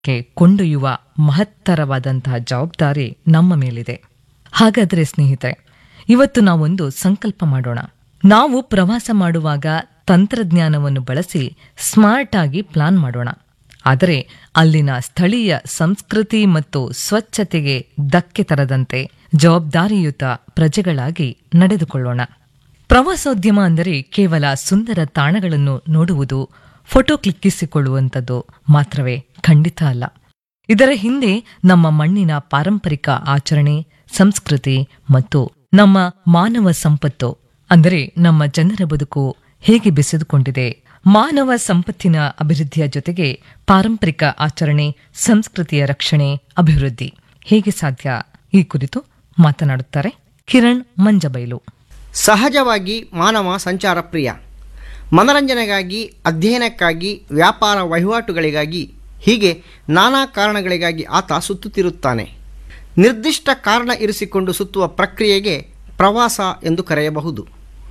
ಕ್ಕೆ ಕೊಂಡೊಯ್ಯುವ ಮಹತ್ತರವಾದಂತಹ ಜವಾಬ್ದಾರಿ ನಮ್ಮ ಮೇಲಿದೆ ಹಾಗಾದರೆ ಸ್ನೇಹಿತರೆ ಇವತ್ತು ನಾವೊಂದು ಸಂಕಲ್ಪ ಮಾಡೋಣ ನಾವು ಪ್ರವಾಸ ಮಾಡುವಾಗ ತಂತ್ರಜ್ಞಾನವನ್ನು ಬಳಸಿ ಸ್ಮಾರ್ಟ್ ಆಗಿ ಪ್ಲಾನ್ ಮಾಡೋಣ ಆದರೆ ಅಲ್ಲಿನ ಸ್ಥಳೀಯ ಸಂಸ್ಕೃತಿ ಮತ್ತು ಸ್ವಚ್ಛತೆಗೆ ಧಕ್ಕೆ ತರದಂತೆ ಜವಾಬ್ದಾರಿಯುತ ಪ್ರಜೆಗಳಾಗಿ ನಡೆದುಕೊಳ್ಳೋಣ ಪ್ರವಾಸೋದ್ಯಮ ಅಂದರೆ ಕೇವಲ ಸುಂದರ ತಾಣಗಳನ್ನು ನೋಡುವುದು ಫೋಟೋ ಕ್ಲಿಕ್ಕಿಸಿಕೊಳ್ಳುವಂಥದ್ದು ಮಾತ್ರವೇ ಖಂಡಿತ ಅಲ್ಲ ಇದರ ಹಿಂದೆ ನಮ್ಮ ಮಣ್ಣಿನ ಪಾರಂಪರಿಕ ಆಚರಣೆ ಸಂಸ್ಕೃತಿ ಮತ್ತು ನಮ್ಮ ಮಾನವ ಸಂಪತ್ತು ಅಂದರೆ ನಮ್ಮ ಜನರ ಬದುಕು ಹೇಗೆ ಬೆಸೆದುಕೊಂಡಿದೆ ಮಾನವ ಸಂಪತ್ತಿನ ಅಭಿವೃದ್ಧಿಯ ಜೊತೆಗೆ ಪಾರಂಪರಿಕ ಆಚರಣೆ ಸಂಸ್ಕೃತಿಯ ರಕ್ಷಣೆ ಅಭಿವೃದ್ಧಿ ಹೇಗೆ ಸಾಧ್ಯ ಈ ಕುರಿತು ಮಾತನಾಡುತ್ತಾರೆ ಕಿರಣ್ ಮಂಜಬೈಲು ಸಹಜವಾಗಿ ಮಾನವ ಸಂಚಾರ ಪ್ರಿಯ ಮನರಂಜನೆಗಾಗಿ ಅಧ್ಯಯನಕ್ಕಾಗಿ ವ್ಯಾಪಾರ ವಹಿವಾಟುಗಳಿಗಾಗಿ ಹೀಗೆ ನಾನಾ ಕಾರಣಗಳಿಗಾಗಿ ಆತ ಸುತ್ತುತ್ತಿರುತ್ತಾನೆ ನಿರ್ದಿಷ್ಟ ಕಾರಣ ಇರಿಸಿಕೊಂಡು ಸುತ್ತುವ ಪ್ರಕ್ರಿಯೆಗೆ ಪ್ರವಾಸ ಎಂದು ಕರೆಯಬಹುದು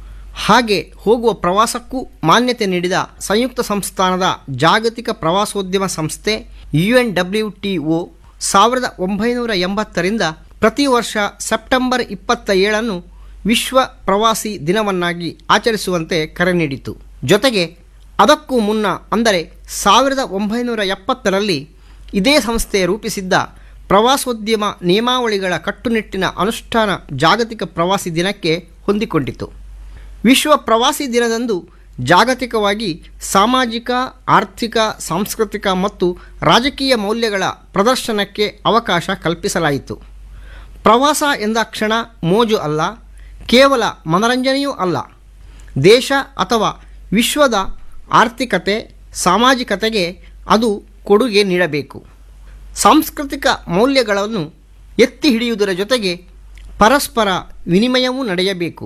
ಹಾಗೆ ಹೋಗುವ ಪ್ರವಾಸಕ್ಕೂ ಮಾನ್ಯತೆ ನೀಡಿದ ಸಂಯುಕ್ತ ಸಂಸ್ಥಾನದ ಜಾಗತಿಕ ಪ್ರವಾಸೋದ್ಯಮ ಸಂಸ್ಥೆ U N W T O ಸಾವಿರದ ಒಂಬೈನೂರ ಎಂಬತ್ತರಿಂದ ಪ್ರತಿ ವರ್ಷ ಸೆಪ್ಟೆಂಬರ್ ಇಪ್ಪತ್ತ ಏಳನ್ನು ವಿಶ್ವ ಪ್ರವಾಸಿ ದಿನವನ್ನಾಗಿ ಆಚರಿಸುವಂತೆ ಕರೆ ನೀಡಿತು ಜೊತೆಗೆ ಅದಕ್ಕೂ ಮುನ್ನ ಅಂದರೆ ಸಾವಿರದ ಒಂಬೈನೂರ ಎಪ್ಪತ್ತರಲ್ಲಿ ಇದೇ ಸಂಸ್ಥೆ ರೂಪಿಸಿದ್ದ ಪ್ರವಾಸೋದ್ಯಮ ನಿಯಮಾವಳಿಗಳ ಕಟ್ಟುನಿಟ್ಟಿನ ಅನುಷ್ಠಾನ ಜಾಗತಿಕ ಪ್ರವಾಸಿ ದಿನಕ್ಕೆ ಹೊಂದಿಕೊಂಡಿತು ವಿಶ್ವ ಪ್ರವಾಸಿ ದಿನದಂದು ಜಾಗತಿಕವಾಗಿ ಸಾಮಾಜಿಕ ಆರ್ಥಿಕ ಸಾಂಸ್ಕೃತಿಕ ಮತ್ತು ರಾಜಕೀಯ ಮೌಲ್ಯಗಳ ಪ್ರದರ್ಶನಕ್ಕೆ ಅವಕಾಶ ಕಲ್ಪಿಸಲಾಯಿತು ಪ್ರವಾಸ ಎಂದಾಕ್ಷಣ ಮೋಜು ಅಲ್ಲ ಕೇವಲ ಮನರಂಜನೆಯೂ ಅಲ್ಲ ದೇಶ ಅಥವಾ ವಿಶ್ವದ ಆರ್ಥಿಕತೆ ಸಾಮಾಜಿಕತೆಗೆ ಅದು ಕೊಡುಗೆ ನೀಡಬೇಕು ಸಾಂಸ್ಕೃತಿಕ ಮೌಲ್ಯಗಳನ್ನು ಎತ್ತಿ ಹಿಡಿಯುವುದರ ಜೊತೆಗೆ ಪರಸ್ಪರ ವಿನಿಮಯವೂ ನಡೆಯಬೇಕು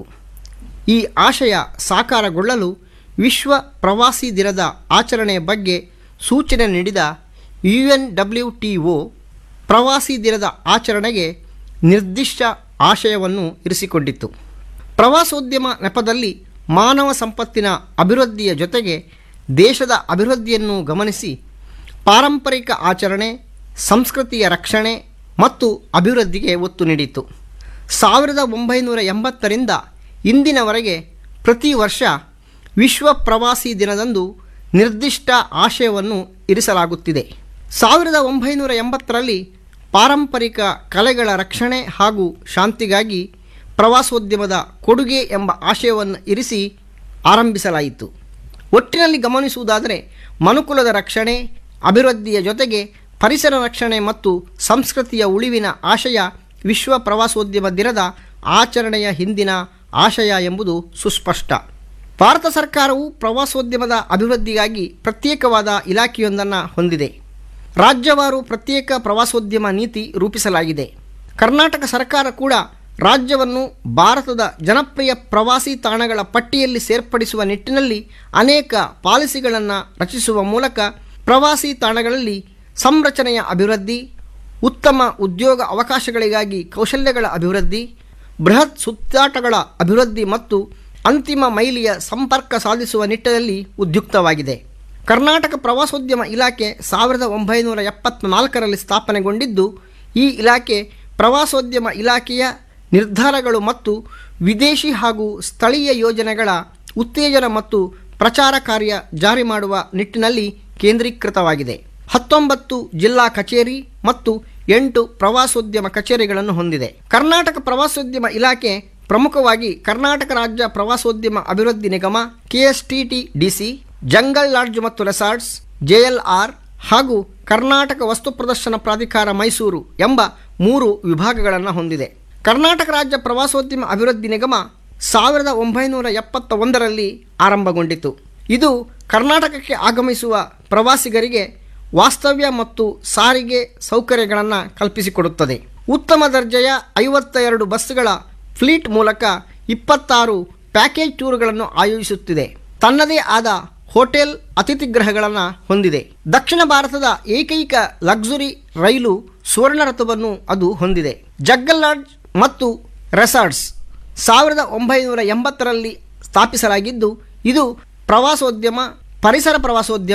ಈ ಆಶಯ ಸಾಕಾರಗೊಳ್ಳಲು ವಿಶ್ವ ಪ್ರವಾಸಿ ದಿನದ ಆಚರಣೆಯ ಬಗ್ಗೆ ಸೂಚನೆ ನೀಡಿದ U N W T O ಪ್ರವಾಸಿ ದಿನದ ಆಚರಣೆಗೆ ನಿರ್ದಿಷ್ಟ ಆಶಯವನ್ನು ಇರಿಸಿಕೊಂಡಿತ್ತು ಪ್ರವಾಸೋದ್ಯಮ ನೆಪದಲ್ಲಿ ಮಾನವ ಸಂಪತ್ತಿನ ಅಭಿವೃದ್ಧಿಯ ಜೊತೆಗೆ ದೇಶದ ಅಭಿವೃದ್ಧಿಯನ್ನು ಗಮನಿಸಿ ಪಾರಂಪರಿಕ ಆಚರಣೆ ಸಂಸ್ಕೃತಿಯ ರಕ್ಷಣೆ ಮತ್ತು ಅಭಿವೃದ್ಧಿಗೆ ಒತ್ತು ನೀಡಿತು ಸಾವಿರದ ಒಂಬೈನೂರ ಎಂಬತ್ತರಿಂದ ಇಂದಿನವರೆಗೆ ಪ್ರತಿ ವರ್ಷ ವಿಶ್ವ ಪ್ರವಾಸಿ ದಿನದಂದು ನಿರ್ದಿಷ್ಟ ಆಶಯವನ್ನು ಇರಿಸಲಾಗುತ್ತಿದೆ ಸಾವಿರದ ಒಂಬೈನೂರ ಎಂಬತ್ತರಲ್ಲಿ ಪಾರಂಪರಿಕ ಕಲೆಗಳ ರಕ್ಷಣೆ ಹಾಗೂ ಶಾಂತಿಗಾಗಿ ಪ್ರವಾಸೋದ್ಯಮದ ಕೊಡುಗೆ ಎಂಬ ಆಶಯವನ್ನು ಇರಿಸಿ ಆರಂಭಿಸಲಾಯಿತು ಒಟ್ಟಿನಲ್ಲಿ ಗಮನಿಸುವುದಾದರೆ ಮನುಕುಲದ ರಕ್ಷಣೆ ಅಭಿವೃದ್ಧಿಯ ಜೊತೆಗೆ ಪರಿಸರ ರಕ್ಷಣೆ ಮತ್ತು ಸಂಸ್ಕೃತಿಯ ಉಳಿವಿನ ಆಶಯ ವಿಶ್ವ ಪ್ರವಾಸೋದ್ಯಮ ದಿನದ ಆಚರಣೆಯ ಹಿಂದಿನ ಆಶಯ ಎಂಬುದು ಸುಸ್ಪಷ್ಟ ಭಾರತ ಸರ್ಕಾರವು ಪ್ರವಾಸೋದ್ಯಮದ ಅಭಿವೃದ್ಧಿಗಾಗಿ ಪ್ರತ್ಯೇಕವಾದ ಇಲಾಖೆಯೊಂದನ್ನು ಹೊಂದಿದೆ ರಾಜ್ಯವಾರು ಪ್ರತ್ಯೇಕ ಪ್ರವಾಸೋದ್ಯಮ ನೀತಿ ರೂಪಿಸಲಾಗಿದೆ ಕರ್ನಾಟಕ ಸರ್ಕಾರ ಕೂಡ ರಾಜ್ಯವನ್ನು ಭಾರತದ ಜನಪ್ರಿಯ ಪ್ರವಾಸಿ ತಾಣಗಳ ಪಟ್ಟಿಯಲ್ಲಿ ಸೇರ್ಪಡಿಸುವ ನಿಟ್ಟಿನಲ್ಲಿ ಅನೇಕ ಪಾಲಿಸಿಗಳನ್ನು ರಚಿಸುವ ಮೂಲಕ ಪ್ರವಾಸಿ ತಾಣಗಳಲ್ಲಿ ಸಂರಚನೆಯ ಅಭಿವೃದ್ಧಿ ಉತ್ತಮ ಉದ್ಯೋಗ ಅವಕಾಶಗಳಿಗಾಗಿ ಕೌಶಲ್ಯಗಳ ಅಭಿವೃದ್ಧಿ ಬೃಹತ್ ಸುತ್ತಾಟಗಳ ಅಭಿವೃದ್ಧಿ ಮತ್ತು ಅಂತಿಮ ಮೈಲಿಯ ಸಂಪರ್ಕ ಸಾಧಿಸುವ ನಿಟ್ಟಿನಲ್ಲಿ ಉದ್ಯುಕ್ತವಾಗಿದೆ ಕರ್ನಾಟಕ ಪ್ರವಾಸೋದ್ಯಮ ಇಲಾಖೆ ಸಾವಿರದ ಒಂಬೈನೂರ ಎಪ್ಪತ್ನಾಲ್ಕರಲ್ಲಿ ಸ್ಥಾಪನೆಗೊಂಡಿದ್ದು ಈ ಇಲಾಖೆ ಪ್ರವಾಸೋದ್ಯಮ ಇಲಾಖೆಯ ನಿರ್ಧಾರಗಳು ಮತ್ತು ವಿದೇಶಿ ಹಾಗೂ ಸ್ಥಳೀಯ ಯೋಜನೆಗಳ ಉತ್ತೇಜನ ಮತ್ತು ಪ್ರಚಾರ ಕಾರ್ಯ ಜಾರಿ ಮಾಡುವ ನಿಟ್ಟಿನಲ್ಲಿ ಕೇಂದ್ರೀಕೃತವಾಗಿದೆ ಹತ್ತೊಂಬತ್ತು ಜಿಲ್ಲಾ ಕಚೇರಿ ಮತ್ತು ಎಂಟು ಪ್ರವಾಸೋದ್ಯಮ ಕಚೇರಿಗಳನ್ನು ಹೊಂದಿದೆ ಕರ್ನಾಟಕ ಪ್ರವಾಸೋದ್ಯಮ ಇಲಾಖೆ ಪ್ರಮುಖವಾಗಿ ಕರ್ನಾಟಕ ರಾಜ್ಯ ಪ್ರವಾಸೋದ್ಯಮ ಅಭಿವೃದ್ಧಿ ನಿಗಮ ಕೆಎಸ್ಟಿಟಿ ಡಿಸಿ ಜಂಗಲ್ ಲಾಡ್ಜ್ ಮತ್ತು ರೆಸಾರ್ಟ್ಸ್ ಜೆಎಲ್ಆರ್ ಹಾಗೂ ಕರ್ನಾಟಕ ವಸ್ತು ಪ್ರದರ್ಶನ ಪ್ರಾಧಿಕಾರ ಮೈಸೂರು ಎಂಬ ಮೂರು ವಿಭಾಗಗಳನ್ನು ಹೊಂದಿದೆ ಕರ್ನಾಟಕ ರಾಜ್ಯ ಪ್ರವಾಸೋದ್ಯಮ ಅಭಿವೃದ್ಧಿ ನಿಗಮ ಸಾವಿರದ ಒಂಬೈನೂರ ಎಪ್ಪತ್ತ ಒಂದರಲ್ಲಿ ಆರಂಭಗೊಂಡಿತು ಇದು ಕರ್ನಾಟಕಕ್ಕೆ ಆಗಮಿಸುವ ಪ್ರವಾಸಿಗರಿಗೆ ವಾಸ್ತವ್ಯ ಮತ್ತು ಸಾರಿಗೆ ಸೌಕರ್ಯಗಳನ್ನು ಕಲ್ಪಿಸಿಕೊಡುತ್ತದೆ ಉತ್ತಮ ದರ್ಜೆಯ ಐವತ್ತ ಎರಡು ಬಸ್ಗಳ ಫ್ಲೀಟ್ ಮೂಲಕ ಇಪ್ಪತ್ತಾರು ಪ್ಯಾಕೇಜ್ ಟೂರ್ಗಳನ್ನು ಆಯೋಜಿಸುತ್ತಿದೆ ತನ್ನದೇ ಆದ ಹೋಟೆಲ್ ಅತಿಥಿಗೃಹಗಳನ್ನು ಹೊಂದಿದೆ ದಕ್ಷಿಣ ಭಾರತದ ಏಕೈಕ ಲಕ್ಸುರಿ ರೈಲು ಸುವರ್ಣರಥವನ್ನು ಅದು ಹೊಂದಿದೆ ಜಗ್ಗಲ್ ಲಾಡ್ಜ್ ಮತ್ತು ರೆಸಾರ್ಟ್ಸ್ ಸಾವಿರದ ಒಂಬೈನೂರ ಎಂಬತ್ತರಲ್ಲಿ ಸ್ಥಾಪಿಸಲಾಗಿದ್ದು ಇದು ಪ್ರವಾಸೋದ್ಯಮ ಪರಿಸರ ಪ್ರವಾಸೋದ್ಯಮ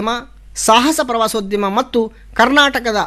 ಸಾಹಸ ಪ್ರವಾಸೋದ್ಯಮ ಮತ್ತು ಕರ್ನಾಟಕದ